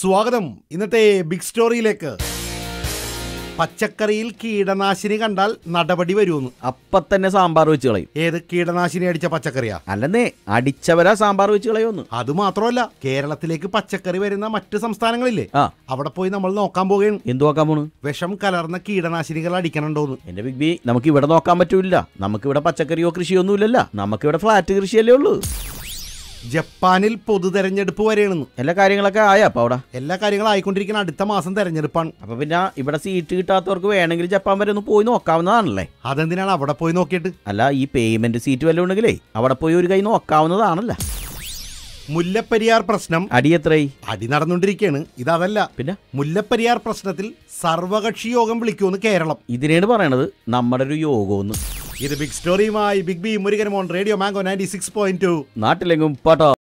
സ്വാഗതം ഇന്നത്തെ ബിഗ് സ്റ്റോറിയിലേക്ക് പച്ചക്കറിയിൽ കീടനാശിനി കണ്ടാൽ നടപടി വരുമെന്ന് അപ്പൊ തന്നെ സാമ്പാർ വെച്ച് കളയും ഏത് കീടനാശിനി അടിച്ച പച്ചക്കറിയാ അല്ലെന്നേ അടിച്ചവരാ സാമ്പാർ വെച്ച് കളയുമെന്ന് അത് മാത്രമല്ല കേരളത്തിലേക്ക് പച്ചക്കറി വരുന്ന മറ്റ് സംസ്ഥാനങ്ങളില്ലേ ആ അവിടെ പോയി നമ്മൾ നോക്കാൻ പോവുകയാണ് എന്തു നോക്കാൻ പോണ് വിഷം കലർന്ന കീടനാശിനികൾ അടിക്കണുണ്ടോന്ന് എന്റെ ബിഗ് ബി നമുക്ക് ഇവിടെ നോക്കാൻ പറ്റൂല നമുക്ക് ഇവിടെ പച്ചക്കറിയോ കൃഷിയോ ഒന്നുമില്ലല്ല നമുക്ക് ഇവിടെ ഫ്ലാറ്റ് കൃഷിയല്ലേ ഉള്ളൂ ജപ്പാനിൽ പൊതു തെരഞ്ഞെടുപ്പ് വരെയാണെന്ന് എല്ലാ കാര്യങ്ങളൊക്കെ ആയാ അപ്പൊ അവിടെ എല്ലാ കാര്യങ്ങളും ആയിക്കൊണ്ടിരിക്കുന്ന അടുത്ത മാസം തെരഞ്ഞെടുപ്പാണ് അപ്പൊ പിന്നെ ഇവിടെ സീറ്റ് കിട്ടാത്തവർക്ക് വേണമെങ്കിൽ ജപ്പാൻ വരെ ഒന്ന് പോയി നോക്കാവുന്നതാണല്ലേ അതെന്തിനാണ് അവിടെ പോയി നോക്കിയിട്ട് അല്ല ഈ പേയ്മെന്റ് സീറ്റ് വല്ലതും ഉണ്ടെങ്കിലേ അവിടെ പോയി ഒരു കൈ നോക്കാവുന്നതാണല്ല മുല്ലപ്പെരിയാർ പ്രശ്നം അടി എത്രയായി അടി നടന്നുകൊണ്ടിരിക്കുകയാണ് ഇതല്ല പിന്നെ മുല്ലപ്പെരിയാർ പ്രശ്നത്തിൽ സർവകക്ഷി യോഗം വിളിക്കുമെന്ന് കേരളം ഇതിനാണ് പറയണത് നമ്മുടെ ഒരു യോഗമെന്ന് ഇത് ബിഗ് സ്റ്റോറിയുമായി ബിഗ് ബി മുരുകൻ മോൺ radio mango ninety six point two നാട്ടിലെങ്കും പാട്ടോ